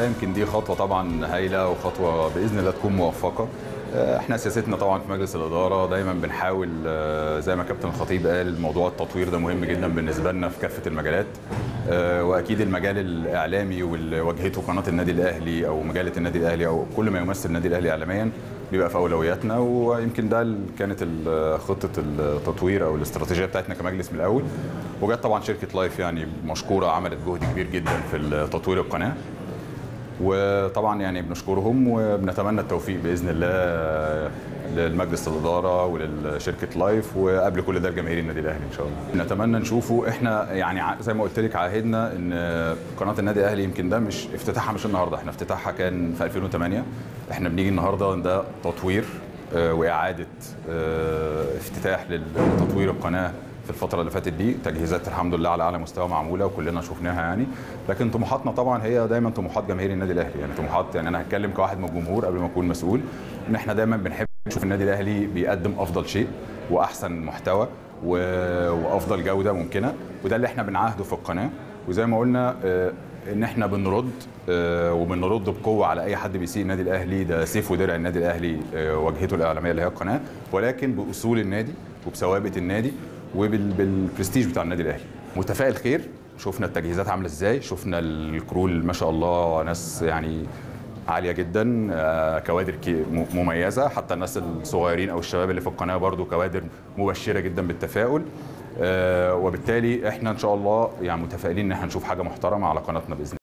يمكن دي خطوه طبعا هايله وخطوه باذن الله تكون موفقه آه، احنا سياستنا طبعا في مجلس الاداره دايما بنحاول آه، زي ما كابتن الخطيب قال موضوع التطوير ده مهم جدا بالنسبه لنا في كافه المجالات آه، واكيد المجال الاعلامي واللي واجهته قناه النادي الاهلي او مجله النادي الاهلي او كل ما يمثل النادي الاهلي اعلاميا بيبقى في اولوياتنا ويمكن ده ال- كانت ال- خطه التطوير او الاستراتيجيه بتاعتنا كمجلس من الاول وجت طبعا شركه لايف يعني مشكوره عملت جهد كبير جدا في تطوير القناه وطبعا يعني بنشكرهم وبنتمنى التوفيق باذن الله للمجلس الاداره وللشركه لايف وقبل كل ده لجماهير النادي الاهلي ان شاء الله. نتمنى نشوفه احنا يعني ع- زي ما قلت لك عاهدنا ان قناه النادي الاهلي يمكن ده مش افتتاحها مش النهارده احنا افتتاحها كان في 2008 احنا بنيجي النهارده ده تطوير آه، واعاده آه، افتتاح لتطوير القناه في الفترة اللي فاتت دي تجهيزات الحمد لله على أعلى مستوى معمولة وكلنا شفناها يعني لكن طموحاتنا طبعا هي دايما طموحات جماهير النادي الأهلي يعني طموحات يعني أنا هتكلم كواحد من الجمهور قبل ما أكون مسؤول إن إحنا دايما بنحب نشوف النادي الأهلي بيقدم أفضل شيء وأحسن محتوى و- وأفضل جودة ممكنة وده اللي إحنا بنعاهده في القناة وزي ما قلنا آه، ان احنا بنرد آه، وبنرد بقوه على اي حد بيسيء النادي الاهلي ده سيف ودرع النادي الاهلي آه، واجهته الاعلاميه اللي هي القناه ولكن باصول النادي وبثوابت النادي وبالبرستيج بتاع النادي الاهلي متفائل خير شفنا التجهيزات عامله ازاي شفنا الكرول ما شاء الله ناس يعني عاليه جدا آه، كوادر كي- م- مميزه حتى الناس الصغيرين او الشباب اللي في القناه برضو كوادر مبشره جدا بالتفاؤل آه، وبالتالي احنا ان شاء الله يعني متفائلين ان احنا نشوف حاجه محترمه على قناتنا باذن الله